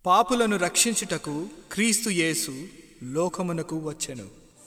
పాపులను రక్షించుటకు క్రీస్తు యేసు లోకమునకు వచ్చెను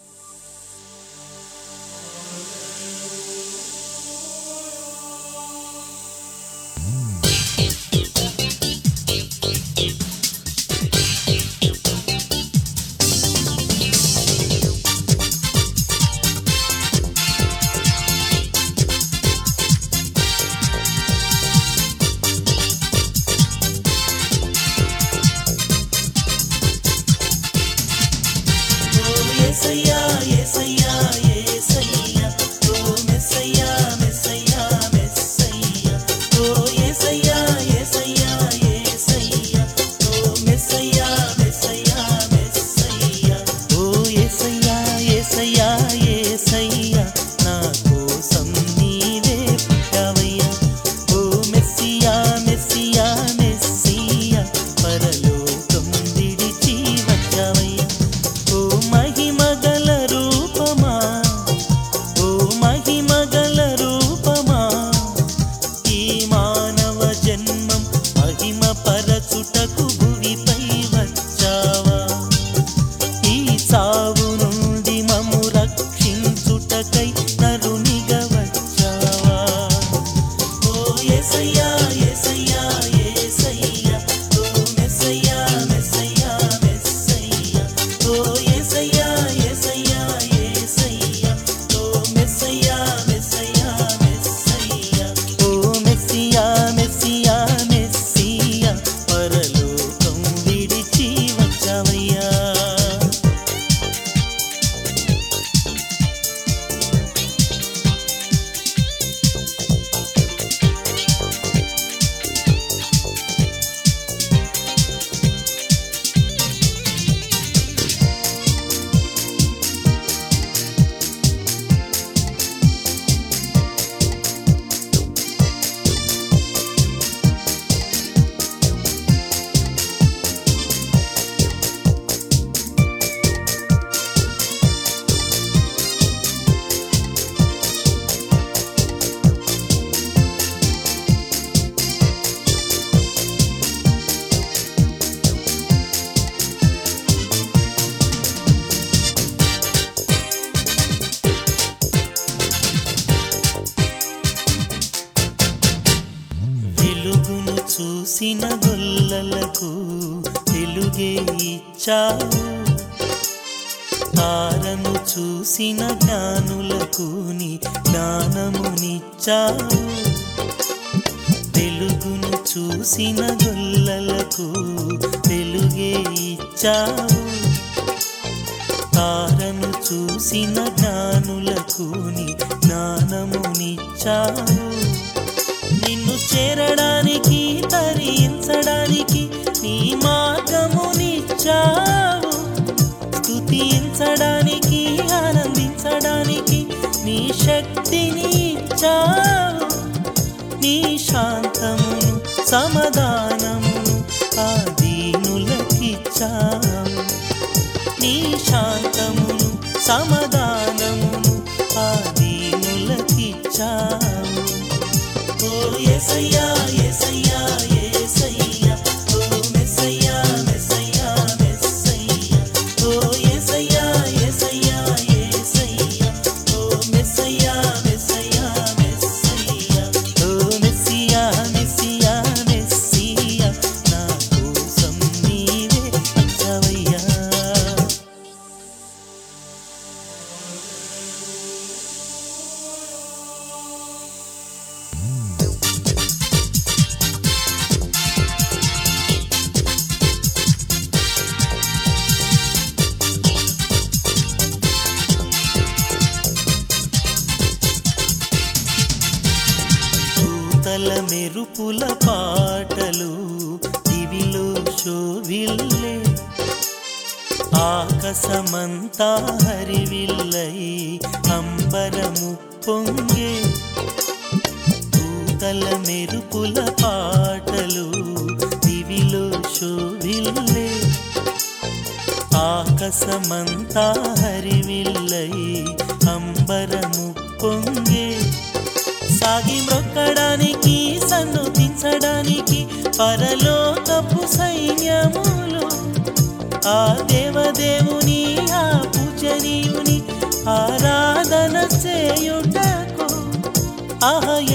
యేసయ్యా యేసయ్యా యేసయ్యా ఓ మెస్సయ్యా మెస్సయ్యా మెస్సయ్యా ఓ యేసయ్యా యేసయ్యా యేసయ్యా ఓ మెస్సయ్యా మెస్సయ్యా మెస్సయ్యా ఓ యేసయ్యా యేసయ్యా యేసయ్యా నా కోసం నీవే పుట్టావయ్యా ఓ మెస్సియా మెస్సియా మెస్సియా పరలోకం విడిచి వచ్చావయ్యా ఓ మహిమగల రూపమా ఓ మహిమగల రూపమా ఈ మానవ జన్మం మహిమ పరచుటకు భువిపై వచ్చావా ఈ సావు నుండి మము రక్షించుటకై నరునిగా వచ్చావా ఓ యేసయ్యా యేసయ్యా యేసయ్యా ఓ మెస్సయ్యా మెస్సయ్యా మెస్సయ్యా ఓ యేసయ్యా యేసయ్యా యేసయ్యా ఓ మెస్సయ్యా మెస్సయ్యా మెస్సయ్యా ఓ మెస్సియా మెస్సియా మెస్సియా పరలోకం విడిచి వచ్చావయ్యా వెలుగును చూసిన గొల్లలకు వెలుగే ఇచ్చావు తారను చూసిన జ్ఞానులకు నీ జ్ఞానమునిచ్చావు వెలుగును చూసిన గొల్లలకు వెలుగే ఇచ్చావు తారను చూసిన జ్ఞానులకు నీ జ్ఞానమునిచ్చావు నిన్ను చేరడానికి తరించడానికి నీ మార్గమునిచ్చావు స్తుతించడానికి ఆనందించడానికి నీ శక్తిని ఇచ్చావు నీ శాంతమును సమాధానమును ఆ దీనులకిచ్చావు నీ శాంతమును సమాధానమును ఆ దీనులకిచ్చావు ఓ యేసయ్యా యేసయ్యా యేసయ్యా ఓ మెస్సయ్యా మెస్సయ్యా మెస్సయ్యా ఓ యేసయ్యా యేసయ్యా యేసయ్యా ఓ మెస్సయ్యా మెస్సయ్యా మెస్సయ్యా ఓ మెస్సియా మెస్సియా మెస్సియా నా కోసం నీవే వచ్చావయ్యా పూతల మెరుపుల పాటలు దివిలో శోభిల్లే ఆకాశమంతా హరివిల్లై అంబరము పొంగే పూతల మెరుపుల పాటలు దివిలో శోభిల్లే ఆకాశమంతా హరివిల్లై అంబరము పొంగే సాగి మ్రొక్కడానికి సన్నుతించడానికి పరలోకపు సైన్యములు ఆ దేవదేవుని ఆ పూజనీయుని ఆరాధన చేయుటకు ఆహ